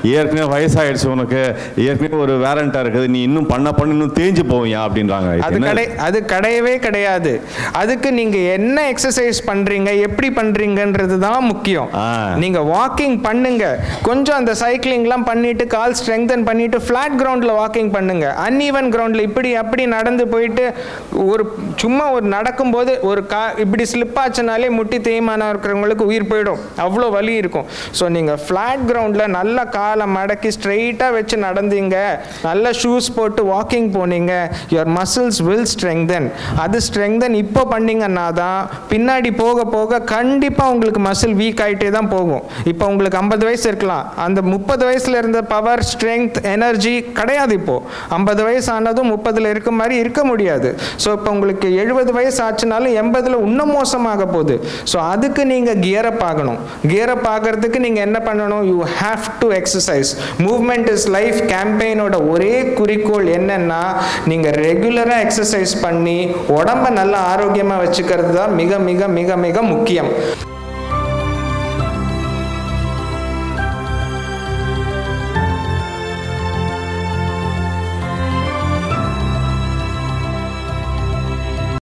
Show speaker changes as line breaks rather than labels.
ஏற்கனவே வயசாயிடுச்சு உனக்கு ஏற்கனவே ஒரு வேரண்டா இருக்குது நீ இன்னும் பண்ண பண்ண இன்னும் தேஞ்சு போவியா அப்படின்றாங்க இது
அது
என்ன?
கடை அது கிடையவே கிடையாது அதுக்கு நீங்க என்ன எக்ஸசைஸ் பண்றீங்க எப்படி பண்றீங்கன்றது தான் முக்கியம்
ஆ.
நீங்க வாக்கிங் பண்ணுங்க கொஞ்சம் அந்த சைக்கிளிங்லாம் பண்ணிட்டு கால் ஸ்ட்ரெங்தன் பண்ணிட்டு ஃபிளாட் கிரவுண்ட்ல வாக்கிங் பண்ணுங்க அன்ஈவன் கிரவுண்ட்ல இப்படி அப்படி நடந்து போயிட்டு ஒரு சும்மா ஒரு நடக்கும்போது ஒரு கா இப்படி ஸ்லிப் ஆச்சுனாலே முட்டி தேய்மானம் இருக்கிறவங்களுக்கு உயிர் போயிடும் அவ்வளோ வலி இருக்கும் ஸோ நீங்கள் ஃப்ளாட் கிரவுண்டில் நல்ல காலை மடக்கி ஸ்ட்ரெயிட்டாக வச்சு நடந்தீங்க நல்ல ஷூஸ் போட்டு வாக்கிங் போனீங்க யுவர் மசில்ஸ் வில் ஸ்ட்ரெங்தன் அது ஸ்ட்ரெங்தன் இப்போ பண்ணீங்கன்னா தான் பின்னாடி போக போக கண்டிப்பாக உங்களுக்கு மசில் வீக் ஆகிட்டே தான் போகும் இப்போ உங்களுக்கு ஐம்பது வயசு இருக்கலாம் அந்த முப்பது வயசில் இருந்த பவர் ஸ்ட்ரென்த் எனர்ஜி கிடையாது இப்போ ஐம்பது வயசு ஆனதும் முப்பதில் இருக்க மாதிரி இருக்க முடியாது ஸோ இப்போ உங்களுக்கு எழுபது வயசு ஆச்சுனாலும் எண்பதில் இன்னும் மோசமாக போகுது ஸோ அதுக்கு நீங்கள் கியரப் ஆகணும் கியரப் ஆகிறதுக்கு நீங்கள் என்ன பண்ணணும் you have to exercise movement is life கேம்பெயினோட ஒரே குறிக்கோள் என்னன்னா நீங்கள் ரெகுலராக எக்ஸசைஸ் பண்ணி உடம்ப நல்லா ஆரோக்கியமாக வச்சுக்கிறது தான் மிக மிக மிக மிக முக்கியம்